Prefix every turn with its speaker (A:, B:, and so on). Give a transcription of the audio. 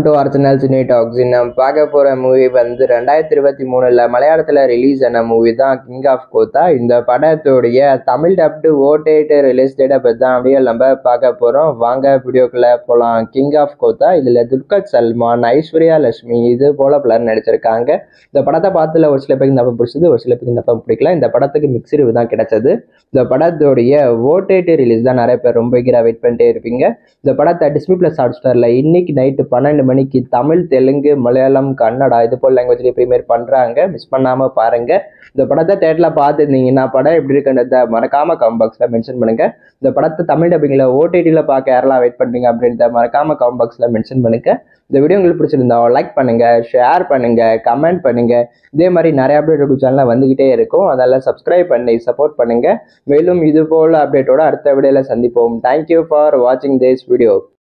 A: to அர்ச்சனல் cine tax நம்ம பார்க்க போகிற மூவி வந்து ரெண்டாயிரத்தி இருபத்தி மூணில் மலையாளத்தில் ரிலீஸ் ஆன மூவி தான் கிங் ஆஃப் கோத்தா இந்த படத்துடைய தமிழ் டப்டு ஓடேட்டு ரிலீஸ் டேட்டை பற்றி தான் அப்படியே நம்ம பார்க்க போகிறோம் வாங்க வீடியோக்குள்ளே போகலாம் கிங் ஆஃப் கோத்தா இதில் துல்கர் சல்மான் ஐஸ்வர்யா லட்சுமி இது போல் பலர் நடிச்சிருக்காங்க இந்த படத்தை பார்த்துல ஒரு சில பேருக்கு இந்த படம் பிடிச்சது ஒரு சில பேருக்கு இந்த படம் பிடிக்கல இந்த படத்துக்கு மிக்ஸ் ரிவ்யூ தான் கிடைச்சது இந்த படத்துடைய ஓடேட்டு ரிலீஸ் தான் நிறைய பேர் ரொம்ப ஈகராக வெயிட் பண்ணிட்டே இருப்பீங்க இந்த படத்தை டிஸ்மி ப்ளஸ் ஹாட் ஸ்டாரில் இன்னைக்கு நைட்டு பன்னெண்டு மணிக்கு தமிழ் தெலுங்கு மலையாளம் கன்னடா இது போல் லாங்குவேஜ்லேயே ப்ரீமியர் பண்ணுறாங்க மிஸ் பண்ணாமல் பாருங்கள் இந்த படத்தை தேட்டரில் பார்த்துருந்தீங்கன்னா படம் எப்படி இருக்குன்றத மறக்காம கம் பாக்ஸில் மென்ஷன் பண்ணுங்க இந்த படத்தை தமிழ் டப்பிங்கில் ஓடிடியில் பார்க்க யாரெல்லாம் வெயிட் பண்ணுறீங்க அப்படின்றத மறக்காம கம் பாக்ஸில் மென்ஷன் பண்ணுங்க இந்த வீடியோ உங்களுக்கு பிடிச்சிருந்தா லைக் பண்ணுங்க ஷேர் பண்ணுங்க கமெண்ட் பண்ணுங்க இதே மாதிரி நிறைய அப்டேட் யூடியூப் சேனலில் வந்துகிட்டே இருக்கும் அதெல்லாம் சப்ஸ்கிரைப் பண்ணி சப்போர்ட் பண்ணுங்க மேலும் இது போல் அப்டேட்டோட அடுத்த வீடியோவில் சந்திப்போம் தேங்க்யூ ஃபார் வாட்சிங் திஸ் வீடியோ